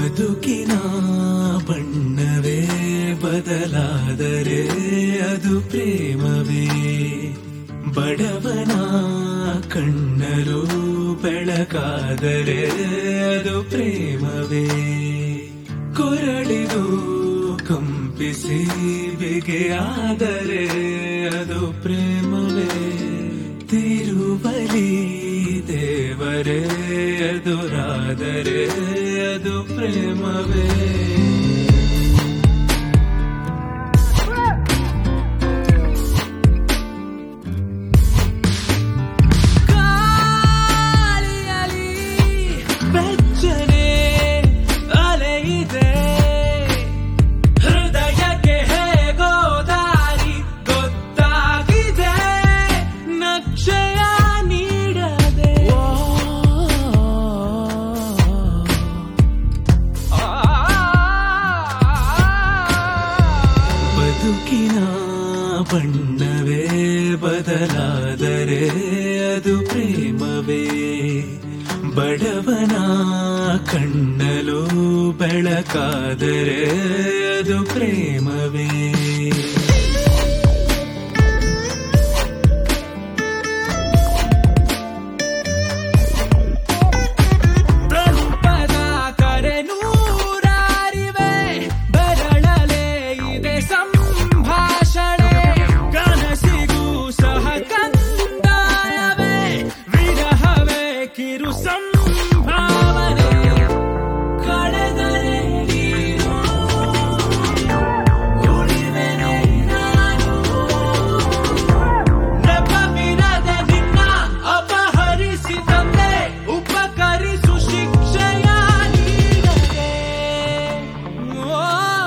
ಬದುಕಿನ ಬಣ್ಣವೇ ಬದಲಾದರೆ ಅದು ಪ್ರೇಮವೇ ಬಡವನ ಕಣ್ಣರು ಬೆಳಕಾದರೆ ಅದು ಪ್ರೇಮವೇ ಕೊರಳಿದು ಕಂಪಿಸಿ ಬೆಗೆಯಾದರೆ ಅದು ಪ್ರೇಮವೇ ತಿರುಬಲಿ ದೇವರೇ ಎದುರಾದರೆ ಅದು ಪ್ರೇಮವೇ ಗಾಳಿಯಲಿ ಬೆಚ್ಚನೆ ಅಲೆಯಿದೆ ಹೃದಯಕ್ಕೆ ಹೇಗೋ ದಾರಿ ಗೊತ್ತಾಗಿದೆ ನಕ್ಷಯ ನೀಡದೆ ಬದುಕಿನ ಬಣ್ಣವೇ ಬದಲಾದರೆ ಅದು ಪ್ರೇಮವೇ ಬಡವನ ಕಣ್ಣಲು ಬೆಳಕಾದರೆ ಅದು ಪ್ರೇಮವೇ ಪ್ರಪದ ಕರೆ ನೂರಾರಿವೆ ಬರಳಲೆ ಇದೆ ಸಂಭಾಷಣೆ ಕನಸಿಗೂ ಸಹ ಕಂದಾಯವೇ ವಿರಹವೇ ಕಿರು ಸಂಭಾವನೆ ಕಳೆದರೆ ನೀನು ಉಳಿವೆನೆ ನಾನು ನೆಪವಿರದ ನಿನ್ನ ಅಪಹರಿಸಿದಂತೆ ಉಪಕರಿಸು ಶಿಕ್ಷೆಯ ನೀಡದೆ ಓ,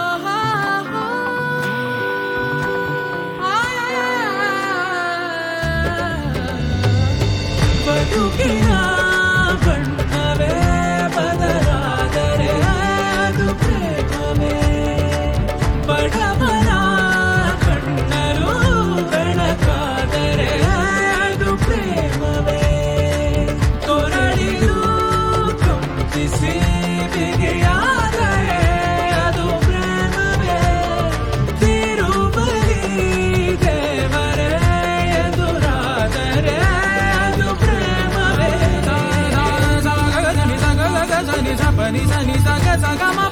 ಬದುಕಿನ ಬಣ್ಣವೇ ಬದಲಾದರೆ ಅದು ಪ್ರೇಮವೇ ಬಡವನ ಕಣ್ಣರು ಬೆಳಕಾದರೆ ಅದು ಪ್ರೇಮವೇ ಕೊರಳಿದು ಕಂಪಿಸಿ ಬಿಗಿಯಾದರೆ ಅದು ಪ್ರೇಮವೇ ತಿರುಬಲಿ ದೇವರೇ ಎದುರಾದರೆ ಅದು ಪ್ರೇಮವೇ ಸನಿ ಸಗ ಸನಿ ಸಗ ಸನಿ ಸಪ ನಿ ಸನಿ ಸಗ ಸಗ ಮ